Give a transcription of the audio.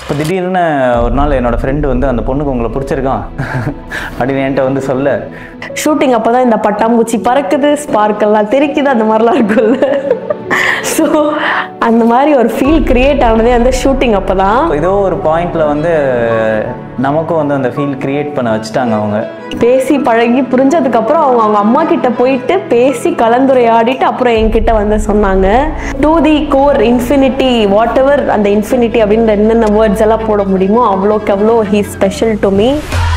இப்போ திடீர்னு ஒரு நாள் என்னோட ஃப்ரெண்டு வந்து அந்த பொண்ணுக்கு உங்களை பிடிச்சிருக்கான் அப்படின்னு என்கிட்ட வந்து சொல்ல ஷூட்டிங் அப்பதான் இந்த பட்டாம்பூச்சி பறக்குது ஸ்பார்க் எல்லாம் தெரிக்குது அந்த மாதிரிலாம் இருக்கும்ல ஸோ அந்த மாதிரி ஒரு ஃபீல் கிரியேட் ஆனதே அந்த ஷூட்டிங் அப்பதான் ஏதோ ஒரு பாயிண்ட்ல வந்து நமக்கும் வந்து அந்த ஃபீல் கிரியேட் பண்ண வச்சுட்டாங்க அவங்க பேசி பழகி புரிஞ்சதுக்கு அப்புறம் அவங்க அவங்க அம்மா கிட்ட போயிட்டு பேசி கலந்துரையாடிட்டு அப்புறம் என்கிட்ட வந்து சொன்னாங்க to the core infinity whatever அந்த இன்ஃபினிட்டி அப்படின்ற என்னென்ன வேர்ட்ஸ் எல்லாம் போட முடியுமோ அவ்வளோக்கு அவ்வளோ ஹீ ஸ்பெஷல் டு மீ